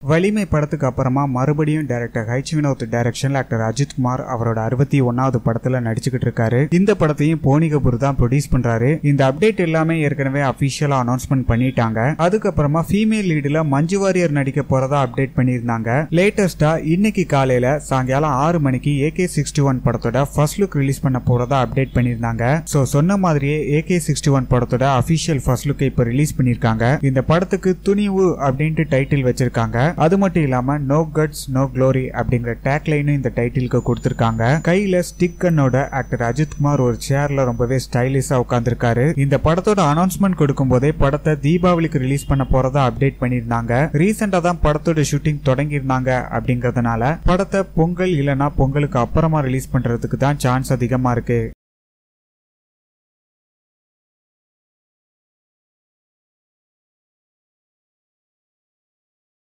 வலிமை படத்துக்கு அப்புறமா மறுபடியும் டைரக்டர் ஹைச் வினோத் டைரக்ஷன்ல ஆக்டர் அஜித் குமார் அவரோட அறுபத்தி ஒன்னாவது படத்துல நடிச்சுக்கிட்டு இருக்காரு இந்த படத்தையும் போனி கபூர் தான் ப்ரொடியூஸ் பண்றாரு இந்த அப்டேட் எல்லாமே ஏற்கனவே அபிஷியலா அனௌன்ஸ்மெண்ட் பண்ணிட்டாங்க அதுக்கப்புறமா ஃபீமேல் லீடுல மஞ்சு வாரியர் நடிக்க போறதா அப்டேட் பண்ணியிருந்தாங்க லேட்டஸ்டா இன்னைக்கு காலையில சாயங்காலம் ஆறு மணிக்கு ஏகே சிக்ஸ்டி ஒன் படத்தோட ஃபர்ஸ்ட் லுக் ரிலீஸ் பண்ண போறதா அப்டேட் பண்ணியிருந்தாங்க சோ சொன்ன மாதிரியே ஏகே சிக்ஸ்டி ஒன் படத்தோட அபிஷியல் ஃபர்ஸ்ட் லுக்கை இப்ப ரிலீஸ் பண்ணியிருக்காங்க இந்த படத்துக்கு துணிவு அப்படின்ட்டு டைட்டில் வச்சிருக்காங்க அது மட்டும் இல்லாம நோ கட்ஸ் நோ க்ளோரி அப்படிங்கிற டேக்லைனும் இந்த டைட்டிலுக்கு கொடுத்திருக்காங்க கையில ஸ்டிக் கன்னோட ஆக்டர் அஜித் குமார் ஒரு சேர்ல ரொம்பவே ஸ்டைலிஷா உட்கார்ந்திருக்காரு இந்த படத்தோட அனௌன்ஸ்மெண்ட் கொடுக்கும் போதே படத்தை தீபாவளிக்கு ரிலீஸ் பண்ண போறதா அப்டேட் பண்ணியிருந்தாங்க ரீசெண்டா தான் படத்தோட ஷூட்டிங் தொடங்கியிருந்தாங்க அப்படிங்கறதுனால படத்தை பொங்கல் இல்லனா பொங்கலுக்கு அப்புறமா ரிலீஸ் பண்றதுக்கு தான் சான்ஸ் அதிகமா இருக்கு